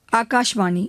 ஆகாஷ்வாணி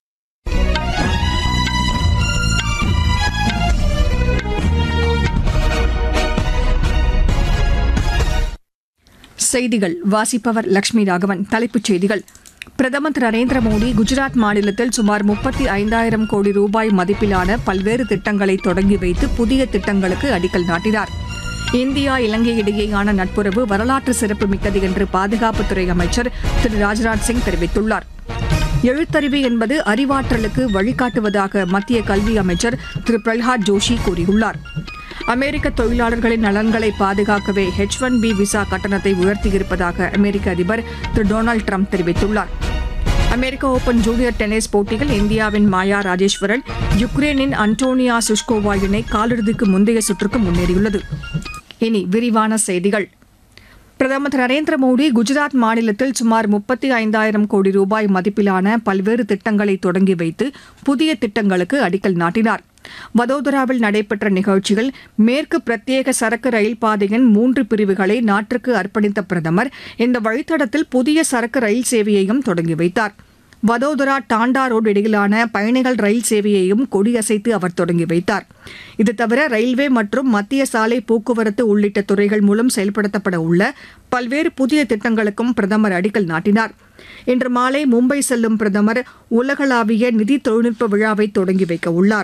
செய்திகள் வாசிப்பவர் லட்சுமி ராகவன் தலைப்புச் செய்திகள் பிரதமர் திரு நரேந்திர மோடி குஜராத் மாநிலத்தில் சுமார் முப்பத்தி ஐந்தாயிரம் கோடி ரூபாய் மதிப்பிலான பல்வேறு திட்டங்களை தொடங்கி வைத்து புதிய திட்டங்களுக்கு அடிக்கல் நாட்டினார் இந்தியா இலங்கை இடையேயான நட்புறவு வரலாற்று சிறப்புமிக்கது என்று பாதுகாப்புத்துறை அமைச்சர் திரு ராஜ்நாத் சிங் தெரிவித்துள்ளார் எழுத்தறிவு என்பது அறிவாற்றலுக்கு வழிகாட்டுவதாக மத்திய கல்வி அமைச்சர் திரு பிரல்ஹாத் ஜோஷி கூறியுள்ளார் அமெரிக்க தொழிலாளர்களின் நலன்களை பாதுகாக்கவே ஹெச் ஒன் பி விசா கட்டணத்தை உயர்த்தியிருப்பதாக அமெரிக்க அதிபர் திரு டொனால்டு ட்ரம்ப் தெரிவித்துள்ளார் அமெரிக்க ஓபன் ஜூனியர் டென்னிஸ் போட்டியில் இந்தியாவின் மாயா ராஜேஸ்வரன் யுக்ரைனின் அன்டோனியா சுஷ்கோவா இணை காலிறுதிக்கு முந்தைய சுற்றுக்கு முன்னேறியுள்ளது இனி விரிவான செய்திகள் பிரதமர் திரு நரேந்திர மோடி குஜராத் மாநிலத்தில் சுமார் முப்பத்தி ஐந்தாயிரம் கோடி ரூபாய் மதிப்பிலான பல்வேறு திட்டங்களை தொடங்கி வைத்து புதிய திட்டங்களுக்கு அடிக்கல் நாட்டினார் வதோதராவில் நடைபெற்ற நிகழ்ச்சியில் மேற்கு பிரத்யேக சரக்கு ரயில் பாதையின் மூன்று பிரிவுகளை நாட்டிற்கு அர்ப்பணித்த பிரதமர் இந்த வழித்தடத்தில் புதிய சரக்கு ரயில் சேவையையும் தொடங்கி வைத்தார் வதோதரா டாண்டா ரோடு இடையிலான பயணிகள் ரயில் சேவையையும் கொடியசைத்து அவர் தொடங்கி வைத்தார் இது தவிர ரயில்வே மற்றும் மத்திய சாலை போக்குவரத்து உள்ளிட்ட துறைகள் மூலம் செயல்படுத்தப்பட உள்ள பல்வேறு புதிய திட்டங்களுக்கும் பிரதமர் அடிக்கல் நாட்டினார் இன்று மாலை மும்பை செல்லும் பிரதமர் உலகளாவிய நிதி தொழில்நுட்ப விழாவை தொடங்கி வைக்க உள்ளார்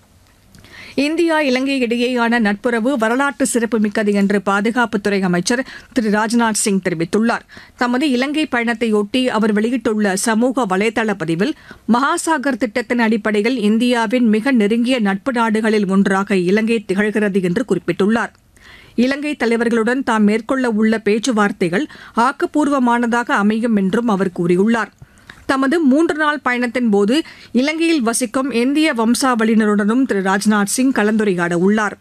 இந்தியா இலங்கை இடையேயான நட்புறவு வரலாற்று சிறப்புமிக்கது என்று பாதுகாப்புத்துறை அமைச்சர் திரு ராஜ்நாத் சிங் தெரிவித்துள்ளார் தமது இலங்கை பயணத்தையொட்டி அவர் வெளியிட்டுள்ள சமூக வலைதள பதிவில் மகாசாகர் திட்டத்தின் அடிப்படையில் இந்தியாவின் மிக நெருங்கிய நட்பு நாடுகளில் ஒன்றாக இலங்கை திகழ்கிறது என்று குறிப்பிட்டுள்ளார் இலங்கை தலைவர்களுடன் தாம் மேற்கொள்ள உள்ள பேச்சுவார்த்தைகள் ஆக்கப்பூர்வமானதாக அமையும் என்றும் அவர் கூறியுள்ளார் தமது மூன்று நாள் பயணத்தின் போது இலங்கையில் வசிக்கும் இந்திய வம்சாவளியினருடனும் திரு ராஜ்நாத் சிங் கலந்துரையாட உள்ளார்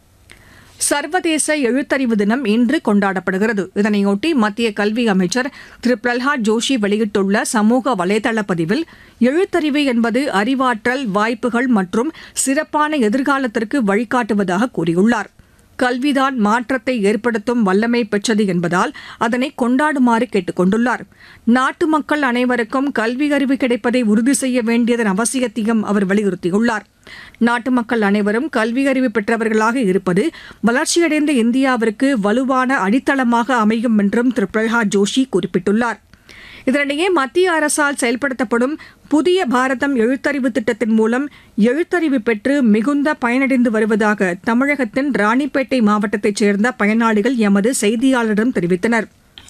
சர்வதேச எழுத்தறிவு தினம் இன்று கொண்டாடப்படுகிறது இதனையொட்டி மத்திய கல்வி அமைச்சர் திரு பிரல்ஹாத் ஜோஷி வெளியிட்டுள்ள சமூக வலைதள பதிவில் எழுத்தறிவு என்பது அறிவாற்றல் வாய்ப்புகள் மற்றும் சிறப்பான எதிர்காலத்திற்கு வழிகாட்டுவதாக கூறியுள்ளார் கல்விதான் மாற்றத்தை ஏற்படுத்தும் வல்லமை பெற்றது என்பதால் அதனை கொண்டாடுமாறு கேட்டுக் கொண்டுள்ளார் நாட்டு மக்கள் அனைவருக்கும் கல்வி அறிவு கிடைப்பதை உறுதி செய்ய வேண்டியதன் அவசியத்தையும் அவர் வலியுறுத்தியுள்ளார் நாட்டு மக்கள் அனைவரும் கல்வி அறிவு பெற்றவர்களாக இருப்பது வளர்ச்சியடைந்த இந்தியாவிற்கு வலுவான அடித்தளமாக அமையும் என்றும் திரு பிரல்ஹாத் ஜோஷி குறிப்பிட்டுள்ளார் இதனிடையே மத்திய அரசால் செயல்படுத்தப்படும் புதிய பாரதம் எழுத்தறிவு திட்டத்தின் மூலம் எழுத்தறிவு பெற்று மிகுந்த பயனடைந்து வருவதாக தமிழகத்தின் ராணிப்பேட்டை மாவட்டத்தைச் சேர்ந்த பயனாளிகள் எமது செய்தியாளரிடம் தெரிவித்தனர்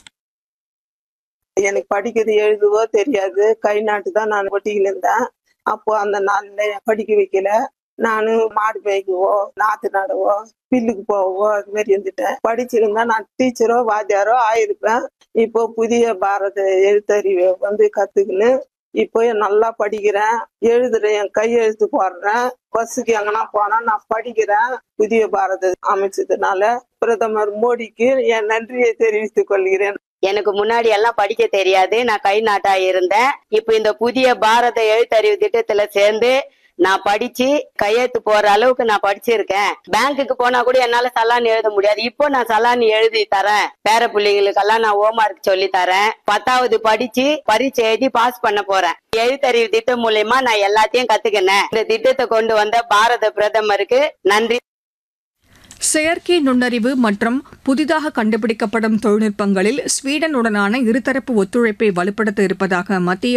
எனக்கு படிக்கிறது எழுதுவோ தெரியாது கை நாட்டு தான் நான் ஒட்டிக்கிட்டு இருந்தேன் அப்போ அந்த நாள்ல படிக்க வைக்கல நானு மாடு மேய்க்கவோ நாத்து நடவோ பில்லுக்கு போவோ அது மாதிரி இருந்துட்டேன் படிச்சிருந்தா நான் டீச்சரோ வாத்தியாரோ ஆயிருப்பேன் இப்போ புதிய பாரத எழுத்தறிவை வந்து கத்துக்கின்னு இப்போ நல்லா படிக்கிறேன் எழுதுறேன் என் கையெழுத்து போடுறேன் பஸ்ஸுக்கு எங்கன்னா போனா நான் படிக்கிறேன் புதிய பாரத அமைச்சதுனால பிரதமர் மோடிக்கு என் நன்றியை தெரிவித்துக் கொள்கிறேன் எனக்கு முன்னாடி எல்லாம் படிக்க தெரியாது நான் கை நாட்டா இருந்தேன் இப்ப இந்த புதிய பாரத எழுத்தறிவு திட்டத்துல சேர்ந்து நான் படிச்சு கையெழுத்து போற அளவுக்கு நான் படிச்சிருக்கேன் பேங்க்குக்கு போனா கூட என்னால சலான் எழுத முடியாது இப்போ நான் சலான் எழுதி தரேன் பேர பிள்ளைங்களுக்கெல்லாம் நான் ஹோம்ஒர்க் சொல்லி தரேன் பத்தாவது படிச்சு பரீட்சை எழுதி பாஸ் பண்ண போறேன் எழுத்தறிவு திட்டம் மூலயமா நான் எல்லாத்தையும் கத்துக்கினேன் இந்த திட்டத்தை கொண்டு வந்த பாரத பிரதமருக்கு நன்றி செயற்கை நுண்ணறிவு மற்றும் புதிதாக கண்டுபிடிக்கப்படும் தொழில்நுட்பங்களில் ஸ்வீடனுடனான இருதரப்பு ஒத்துழைப்பை வலுப்படுத்த இருப்பதாக மத்திய